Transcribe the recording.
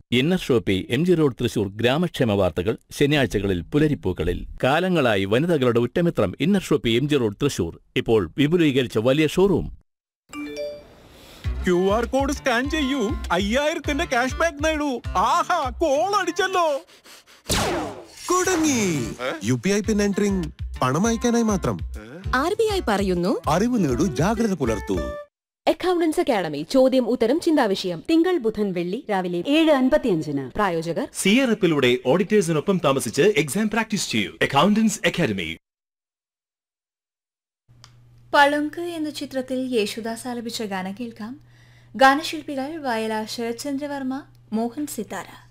inner Shoppe M G road Thrissur ഗ്രാമക്ഷേമ വാർത്തകൾ ശനിയാഴ്ചകളിൽ പുലരിപ്പൂക്കളിൽ കാലങ്ങളായി വനിതകളുടെ ഉറ്റമിത്രം Inner Shoppe M G road Thrissur ഇപ്പോൾ വിപുലീകരിച്ച വലിയ showroom Q R code scan ചെയ്യൂ അയ്യായിരത്തിന്റെ ക്യാഷ് ബാക്ക് നേടൂ ആഹാ കോൾ അടിച്ചല്ലോ കുടുങ്ങി U P I pin entering പണം അയക്കാനായി മാത്രം ആർ ബി ഐ പറയുന്നു അറിവ് നേടൂ ജാഗ്രത പുലർത്തൂ അക്കൗണ്ടൻസ് അക്കാഡമി ചോദ്യം ഉത്തരം ചിന്താവിഷയം തിങ്കൾ ബുധൻ വെള്ളി രാവിലെ ഏഴ് അൻപത്തിയഞ്ചിന് പ്രായോജകർ സിയറപ്പിലൂടെ ഓഡിറ്റേഴ്സിനൊപ്പം താമസിച്ച് എക്സാം പ്രാക്ടീസ് ചെയ്യൂ അക്കൗണ്ടൻസ് അക്കാദമി പളുങ്ക് എന്ന ചിത്രത്തിൽ യേശുദാസ് ആലപിച്ച ഗാനം കേൾക്കാം ഗാനശില്പികൾ വയലാർ ശരത്ചന്ദ്രവർമ്മ മോഹൻ സിത്താര